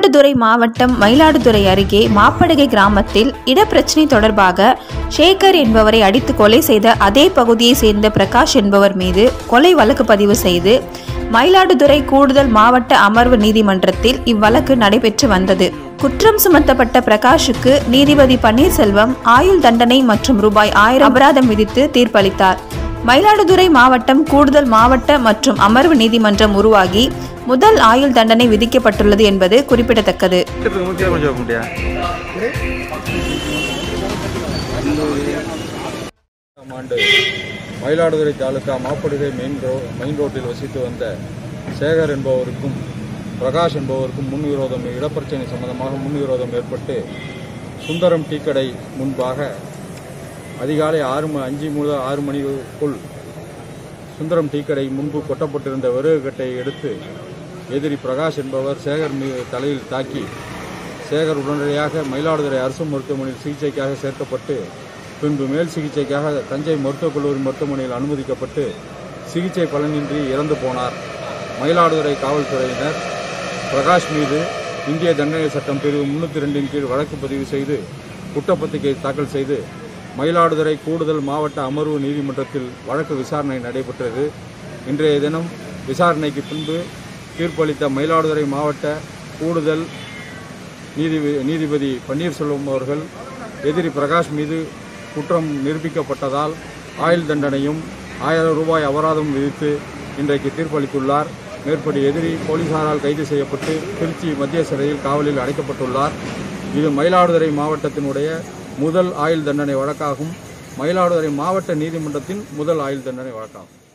மயிலாடுதுறை மாவட்டம் மயிலாடுதுறை அருகே மாப்படகை கிராமத்தில் இடப்பிரச்சினை தொடர்பாக சேகர் என்பவரை அடித்து கொலை செய்த அதே பகுதியை சேர்ந்த பிரகாஷ் என்பவர் மீது கொலை வழக்கு பதிவு செய்து மயிலாடுதுறை கூடுதல் மாவட்ட அமர்வு நீதிமன்றத்தில் இவ்வழக்கு நடைபெற்று வந்தது குற்றம் சுமத்தப்பட்ட பிரகாஷுக்கு நீதிபதி பன்னீர்செல்வம் ஆயுள் தண்டனை மற்றும் ரூபாய் ஆயிரம் அபராதம் விதித்து தீர்ப்பளித்தார் மயிலாடுதுறை மாவட்டம் கூடுதல் மாவட்ட மற்றும் அமர்வு நீதிமன்றம் உருவாகி முதல் ஆயுள் தண்டனை விதிக்கப்பட்டுள்ளது என்பது குறிப்பிடத்தக்கது இருக்கிறதுக்கு முக்கியம் கொஞ்சம் வைக்க முடியா ஆம் ஆண்டு Mayiladuthurai taluka Mappadugai main road main ரோட்டில் வசித்து வந்த சேகர் என்பவருக்கும் பிரகாஷ் என்பவருக்கும் முன்விரோதம் இடப்பிரச்சனை சம்பந்தமாக முன்விரோதம் ஏற்பட்டு சுந்தரம் டீ கடை முன்பாக அதிகாலை ஆறு ம அஞ்சு முதல் ஆறு மணிக்குள் சுந்தரம் டீ கடை முன்பு கொட்டப்பட்டிருந்த விறகு கட்டை எடுத்து எதிரி பிரகாஷ் என்பவர் சேகர் மீ தலையில் தாக்கி சேகர் உடனடியாக மயிலாடுதுறை அரசு மருத்துவமனையில் சிகிச்சைக்காக சேர்க்கப்பட்டு பின்பு மேல் சிகிச்சைக்காக தஞ்சை மருத்துவக் கல்லூரி மருத்துவமனையில் அனுமதிக்கப்பட்டு சிகிச்சை பலனின்றி இறந்து போனார் மயிலாடுதுறை காவல்துறையினர் பிரகாஷ் மீது இந்திய தண்டனை சட்டம் பிரிவு முன்னூற்றி ரெண்டின் கீழ் வழக்கு பதிவு செய்து குற்றப்பத்திரிகை தாக்கல் செய்து மயிலாடுதுறை கூடுதல் மாவட்ட அமர்வு நீதிமன்றத்தில் வழக்கு விசாரணை நடைபெற்றது இன்றைய தினம் விசாரணைக்கு பின்பு தீர்ப்பளித்த மயிலாடுதுறை மாவட்ட கூடுதல் நீதி நீதிபதி பன்னீர்செல்வம் அவர்கள் எதிரி பிரகாஷ் மீது குற்றம் நிரூபிக்கப்பட்டதால் ஆயுள் தண்டனையும் ஆயிரம் ரூபாய் அபராதம் விதித்து இன்றைக்கு தீர்ப்பளித்துள்ளார் மேற்படி எதிரி போலீசாரால் கைது செய்யப்பட்டு திருச்சி மத்திய சிறையில் காவலில் அடைக்கப்பட்டுள்ளார் இது மயிலாடுதுறை மாவட்டத்தினுடைய முதல் ஆயுள் தண்டனை வழக்காகும் மயிலாடுதுறை மாவட்ட நீதிமன்றத்தின் முதல் ஆயுள் தண்டனை வழக்காகும்